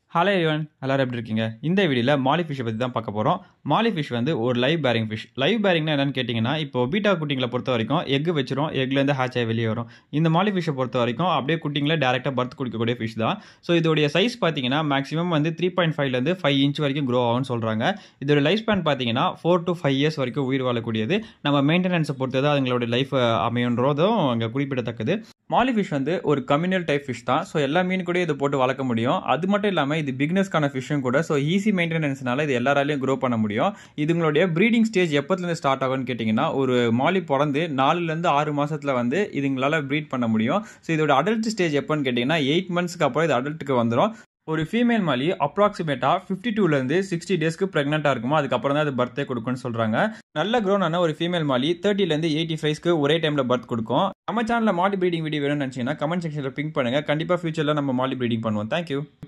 hello எவன் எல்லாரும் எப்படி இருக்கீங்க இந்த வீடியோவில் மாலி ஃபிஷ்ஷை பற்றி தான் பார்க்க போகிறோம் மாலி ஃபிஷ் வந்து ஒரு லைவ் பேரிங் ஃபிஷ் லைவ் பேரிங்னா என்னன்னு கேட்டிங்கன்னா இப்போ பீட்டா குட்டிங்களை பொறுத்த வரைக்கும் எக் வச்சிரும் எக்லேருந்து ஹேச் ஆகி வெளியே வரும் இந்த மாலி ஃபிஷ்ஷை பொறுத்த வரைக்கும் அப்படியே குட்டிங்களை டேரெக்டாக பர்த் குடிக்கக்கூடிய ஃபிஷ் தான் ஸோ இதோடைய சைஸ் பார்த்தீங்கன்னா மேக்ஸிமம் வந்து த்ரீ பாயிண்ட் ஃபைவ்லேருந்து ஃபைவ் இன்ச் வரைக்கும் க்ரோ ஆகும்னு சொல்கிறாங்க இதோட லைஃப் ஸ்பேன் பார்த்தீங்கன்னா ஃபோர் டு ஃபைவ் இயர்ஸ் வரைக்கும் உயிர் வாழக்கூடியது நம்ம மெயின்டெனன்ஸை பொறுத்து தான் அதுங்களோட லைஃப் அமையுன்றதும் அங்கே குறிப்பிடத்தக்கது மாலி ஃபிஷ் வந்து ஒரு கம்யூனல் டைப் ஃபிஷ் தான் ஸோ எல்லா மீன் கூட இதை போட்டு வளர்க்க முடியும் அது மட்டும் இல்லாமல் இது பிக்னஸ்க்கான ஃபிஷ்ஷும் கூட ஸோ ஈஸி மெயின்டெனன்ஸ்னால இது எல்லாராலையும் க்ரோ பண்ண முடியும் இதுங்களுடைய ப்ரீடிங் ஸ்டேஜ் எப்போத்துலேருந்து ஸ்டார்ட் ஆகும்னு கேட்டிங்கன்னா ஒரு மாலி பிறந்து நாலுலேருந்து ஆறு மாதத்தில் வந்து இதுங்களால் ப்ரீட் பண்ண முடியும் ஸோ இதோட அடல்ட் ஸ்டேஜ் எப்போன்னு கேட்டிங்கன்னா எயிட் மந்த்ஸ்க்கு அப்புறம் இது அடல்ட்டுக்கு வந்துடும் ஒரு ஃபீமேல் மாலி அப்ராக்சிமேட்டாக ஃபிஃப்டி டூலேருந்து சிக்ஸ்டி டேஸ்க்கு ப்ரெக்னெண்ட்டாக இருக்குமோ அதுக்கப்புறம் தான் அது பர்த்டே கொடுக்கும்னு சொல்கிறாங்க நல்ல க்ரோன் ஆன ஒரு ஃபீமேல் மாலி தேர்ட்டிலேருந்து எயிட்டி ஃபைவ்ஸ்க்கு ஒரே டைமில் பர்த் கொடுக்கும் நம்ம சேனலில் மாலி ப்ரீடிங் வீடியோ வேணும்னு நினச்சிங்கன்னா கமெண்ட் செக்ஷனில் பிங்க் பண்ணுங்கள் கண்டிப்பாக ஃபியூச்சரில் நம்ம மாலி ப்ரீடிங் பண்ணுவோம் தேங்க்யூ